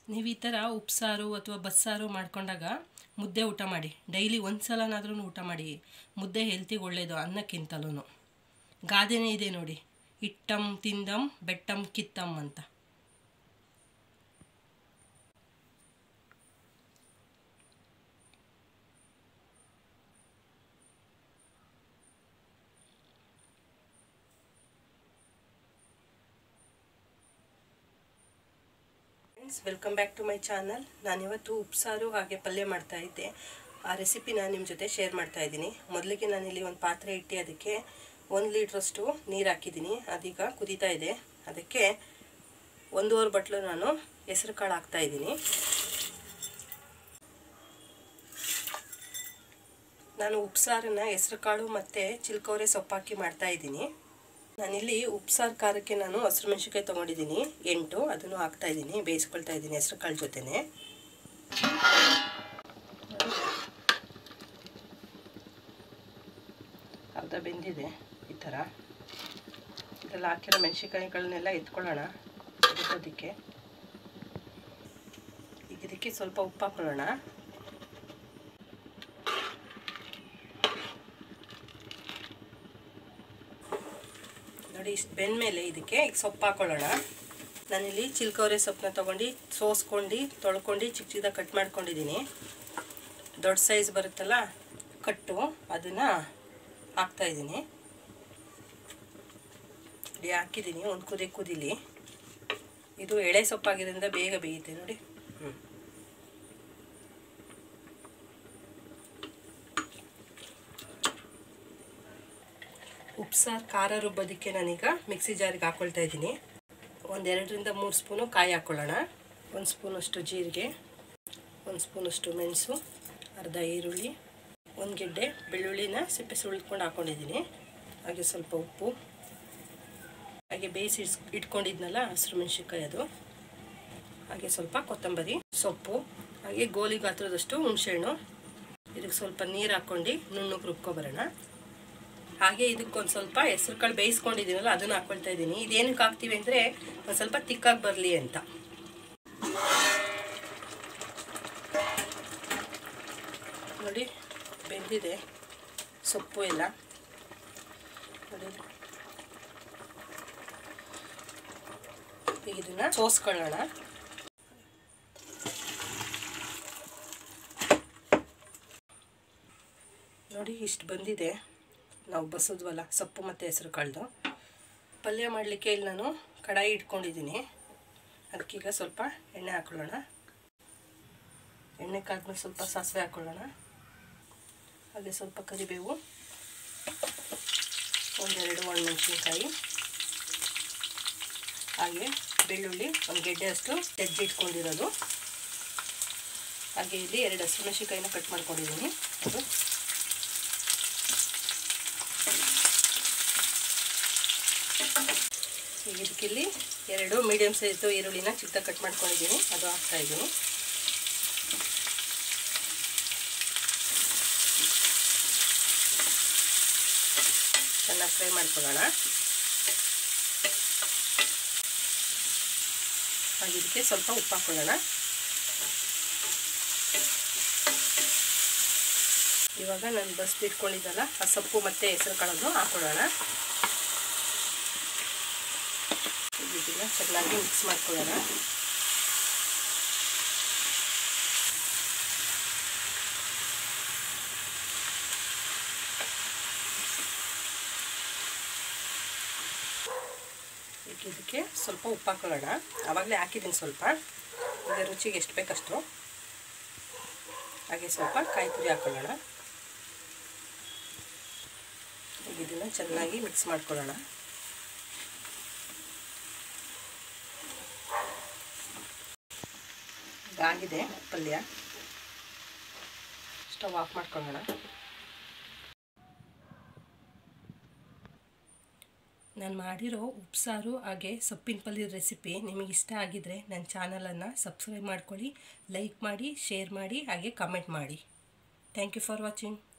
ನೀವು ಈ ಥರ ಉಪ್ಸಾರು ಅಥವಾ ಬಸ್ಸಾರು ಮಾಡ್ಕೊಂಡಾಗ ಮುದ್ದೆ ಊಟ ಮಾಡಿ ಡೈಲಿ ಒಂದು ಸಲನಾದ್ರೂ ಊಟ ಮಾಡಿ ಮುದ್ದೆ ಹೆಲ್ತಿಗೆ ಒಳ್ಳೆಯದು ಅನ್ನಕ್ಕಿಂತಲೂ ಗಾದೆನೇ ಇದೆ ನೋಡಿ ಇಟ್ಟಂ ತಿಂದಂ ಬೆಟ್ಟಂ ಕಿತ್ತಂ ಅಂತ friends welcome back to my channel ನಾನಿವತ್ತು ಉಪ್ಸಾರು ಹಾಗೆ ಪಲ್ಯ ಮಾಡ್ತಾ ಇದ್ದೆ ಆ ರೆಸಿಪಿ ನಾನು ನಿಮ್ಮ ಜೊತೆ ಶೇರ್ ಮಾಡ್ತಾ ಇದ್ದೀನಿ ಮೊದಲಿಗೆ ನಾನಿಲ್ಲಿ ಒಂದು ಪಾತ್ರೆ ಇಟ್ಟು ಅದಕ್ಕೆ ಒಂದು ಲೀಟ್ರಷ್ಟು ನೀರು ಹಾಕಿದ್ದೀನಿ ಅದೀಗ ಕುದೀತಾ ಇದೆ ಅದಕ್ಕೆ ಒಂದೂವರೆ ಬಟ್ಲು ನಾನು ಹೆಸರು ಕಾಳು ಹಾಕ್ತಾ ಇದ್ದೀನಿ ನಾನು ಉಪ್ಸಾರನ್ನ ಹೆಸರು ಕಾಳು ಮತ್ತು ಚಿಲ್ಕೌರೆ ಸೊಪ್ಪು ಹಾಕಿ ಮಾಡ್ತಾ ಇದ್ದೀನಿ ನಾನಿಲ್ಲಿ ಉಪ್ಸಾರು ಖಾರಕ್ಕೆ ನಾನು ಹಸಿರು ಮೆಣಸಿನ್ಕಾಯಿ ತೊಗೊಂಡಿದ್ದೀನಿ ಎಂಟು ಅದನ್ನು ಹಾಕ್ತಾ ಇದ್ದೀನಿ ಬೇಯಿಸ್ಕೊಳ್ತಾ ಇದ್ದೀನಿ ಹೆಸರು ಕಾಳು ಜೊತೆನೆ ಅರ್ಧ ಬೆಂದಿದೆ ಈ ಥರ ಇದೆಲ್ಲ ಹಾಕಿರೋ ಮೆಣಸಿನ್ಕಾಯಿಗಳನ್ನೆಲ್ಲ ಎತ್ಕೊಳ್ಳೋಣ ಅದಕ್ಕೆ ಈಗ ಇದಕ್ಕೆ ಸ್ವಲ್ಪ ಉಪ್ಪು ಹಾಕೊಳ್ಳೋಣ ನೋಡಿ ಇಷ್ಟು ಬೆಂದಮೇಲೆ ಇದಕ್ಕೆ ಈಗ ಸೊಪ್ಪು ಹಾಕೊಳ್ಳೋಣ ನಾನಿಲ್ಲಿ ಚಿಲ್ಕವರೆ ಸೊಪ್ಪನ್ನ ತೊಗೊಂಡು ಸೋಸ್ಕೊಂಡು ತೊಳ್ಕೊಂಡು ಚಿಕ್ಕ ಚಿಕ್ಕದಾಗಿ ಕಟ್ ಮಾಡ್ಕೊಂಡಿದ್ದೀನಿ ದೊಡ್ಡ ಸೈಜ್ ಬರುತ್ತಲ್ಲ ಕಟ್ಟು ಅದನ್ನು ಹಾಕ್ತಾಯಿದ್ದೀನಿ ಇಲ್ಲಿ ಹಾಕಿದ್ದೀನಿ ಒಂದು ಕುದಿ ಕುದಿಲಿ ಇದು ಎಳೆ ಸೊಪ್ಪಾಗಿರೋದ್ರಿಂದ ಬೇಗ ಬೇಯುತ್ತೆ ನೋಡಿ ಹ್ಞೂ ಉಪ್ಸಾರು ಖಾರ ರುಬ್ಬೋದಕ್ಕೆ ನಾನೀಗ ಮಿಕ್ಸಿ ಜಾರಿಗೆ ಹಾಕ್ಕೊಳ್ತಾ ಇದ್ದೀನಿ ಒಂದೆರಡರಿಂದ ಮೂರು ಸ್ಪೂನು ಕಾಯಿ ಹಾಕ್ಕೊಳ್ಳೋಣ ಒಂದು ಸ್ಪೂನಷ್ಟು ಜೀರಿಗೆ ಒಂದು ಸ್ಪೂನಷ್ಟು ಮೆಣಸು ಅರ್ಧ ಈರುಳ್ಳಿ ಒಂದು ಗೆಡ್ಡೆ ಬೆಳ್ಳುಳ್ಳಿನ ಸಿಪ್ಪೆ ಸುಳ್ಕೊಂಡು ಹಾಕ್ಕೊಂಡಿದ್ದೀನಿ ಹಾಗೆ ಸ್ವಲ್ಪ ಉಪ್ಪು ಹಾಗೆ ಬೇಯಿಸಿ ಇಟ್ಕೊಂಡಿದ್ನಲ್ಲ ಹಸಿರು ಮೆಣಸಿನ್ಕಾಯಿ ಅದು ಹಾಗೆ ಸ್ವಲ್ಪ ಕೊತ್ತಂಬರಿ ಸೊಪ್ಪು ಹಾಗೆ ಗೋಲಿ ಗಾತ್ರದಷ್ಟು ಹುಣಸೆಹಣ್ಣು ಇದಕ್ಕೆ ಸ್ವಲ್ಪ ನೀರು ಹಾಕ್ಕೊಂಡು ನುಣ್ಣಗೆ ರುಬ್ಕೊಬರೋಣ ಹಾಗೆ ಇದಕ್ಕೊಂದು ಸ್ವಲ್ಪ ಹೆಸ್ರು ಕಾಳು ಬೇಯಿಸ್ಕೊಂಡಿದ್ದೀನಲ್ಲ ಅದನ್ನು ಹಾಕ್ಕೊಳ್ತಾ ಇದ್ದೀನಿ ಇದೇನಕ್ಕೆ ಹಾಕ್ತೀವಿ ಅಂದರೆ ಒಂದು ಸ್ವಲ್ಪ ತಿಕ್ಕಾಗಿ ಬರಲಿ ಅಂತ ನೋಡಿ ಬೆಂದಿದೆ ಸೊಪ್ಪು ಎಲ್ಲ ನೋಡಿ ಈಗ ಇದನ್ನು ಸೋಸ್ಕೊಳ್ಳೋಣ ನೋಡಿ ಇಷ್ಟು ಬಂದಿದೆ ನಾವು ಬಸದ್ವಲ್ಲ ಸೊಪ್ಪು ಮತ್ತು ಹೆಸರು ಕಾಳ್ದು ಪಲ್ಯ ಮಾಡಲಿಕ್ಕೆ ಇಲ್ಲಿ ನಾನು ಕಡಾಯಿ ಇಟ್ಕೊಂಡಿದ್ದೀನಿ ಅದಕ್ಕೀಗ ಸ್ವಲ್ಪ ಎಣ್ಣೆ ಹಾಕೊಳ್ಳೋಣ ಎಣ್ಣೆ ಕಾದ್ಮೇಲೆ ಸ್ವಲ್ಪ ಸಾಸಿವೆ ಹಾಕ್ಕೊಳ್ಳೋಣ ಹಾಗೆ ಸ್ವಲ್ಪ ಕರಿಬೇವು ಒಂದೆರಡು ಒಣಮೆಣಸಿನ್ಕಾಯಿ ಹಾಗೆ ಬೆಳ್ಳುಳ್ಳಿ ಒಂದು ಗೆಡ್ಡೆ ಅಷ್ಟು ಜಜ್ಜಿ ಇಟ್ಕೊಂಡಿರೋದು ಹಾಗೆ ಇಲ್ಲಿ ಎರಡು ಹಸಿಮೆಣಸಿನ್ಕಾಯಿನ ಕಟ್ ಮಾಡ್ಕೊಂಡಿದ್ದೀನಿ ಅದು ಈಗ ಇದಕ್ಕಿಲ್ಲಿ ಎರಡು ಮೀಡಿಯಮ್ ಸೈಜು ಈರುಳ್ಳಿನ ಚಿಕ್ಕದಾಗಿ ಕಟ್ ಮಾಡ್ಕೊಂಡಿದ್ದೀನಿ ಅದು ಹಾಕ್ತಾ ಇದ್ದೀನಿ ಚೆನ್ನಾಗಿ ಫ್ರೈ ಮಾಡ್ಕೊಳ್ಳೋಣ ಹಾಗೆ ಇದಕ್ಕೆ ಸ್ವಲ್ಪ ಉಪ್ಪು ಹಾಕೊಳ್ಳೋಣ ಇವಾಗ ನಾನು ಬಸ್ದು ಇಟ್ಕೊಂಡಿದ್ದಲ್ಲ ಆ ಸೊಪ್ಪು ಮತ್ತು ಹೆಸರು ಕಾಳನ್ನು ಹಾಕೊಳ್ಳೋಣ ಇದನ್ನ ಚೆನ್ನಾಗಿ ಮಿಕ್ಸ್ ಮಾಡ್ಕೊಳ್ಳೋಣ ಈಗ ಇದಕ್ಕೆ ಸ್ವಲ್ಪ ಉಪ್ಪು ಹಾಕೊಳ್ಳೋಣ ಆವಾಗಲೇ ಹಾಕಿದ್ದೀನಿ ಸ್ವಲ್ಪ ಈಗ ರುಚಿಗೆ ಎಷ್ಟು ಬೇಕಷ್ಟು ಹಾಗೆ ಸ್ವಲ್ಪ ಕಾಯಿ ತುರಿ ಹಾಕೊಳ್ಳೋಣ ಈಗ ಇದನ್ನು ಚೆನ್ನಾಗಿ ಮಿಕ್ಸ್ ಮಾಡ್ಕೊಳ್ಳೋಣ ಆಗಿದೆ ಪಲ್ಯ ಸ್ಟವ್ ಆಫ್ ಮಾಡ್ಕೊಳ್ಳೋಣ ನಾನು ಮಾಡಿರೋ ಉಪ್ಸಾರು ಹಾಗೆ ಸೊಪ್ಪಿನ ಪಲ್ಯದ ರೆಸಿಪಿ ನಿಮಗೆ ಇಷ್ಟ ಆಗಿದರೆ ನನ್ನ ಚಾನಲನ್ನು ಸಬ್ಸ್ಕ್ರೈಬ್ ಮಾಡ್ಕೊಳ್ಳಿ ಲೈಕ್ ಮಾಡಿ ಶೇರ್ ಮಾಡಿ ಹಾಗೆ ಕಮೆಂಟ್ ಮಾಡಿ ಥ್ಯಾಂಕ್ ಯು ಫಾರ್ ವಾಚಿಂಗ್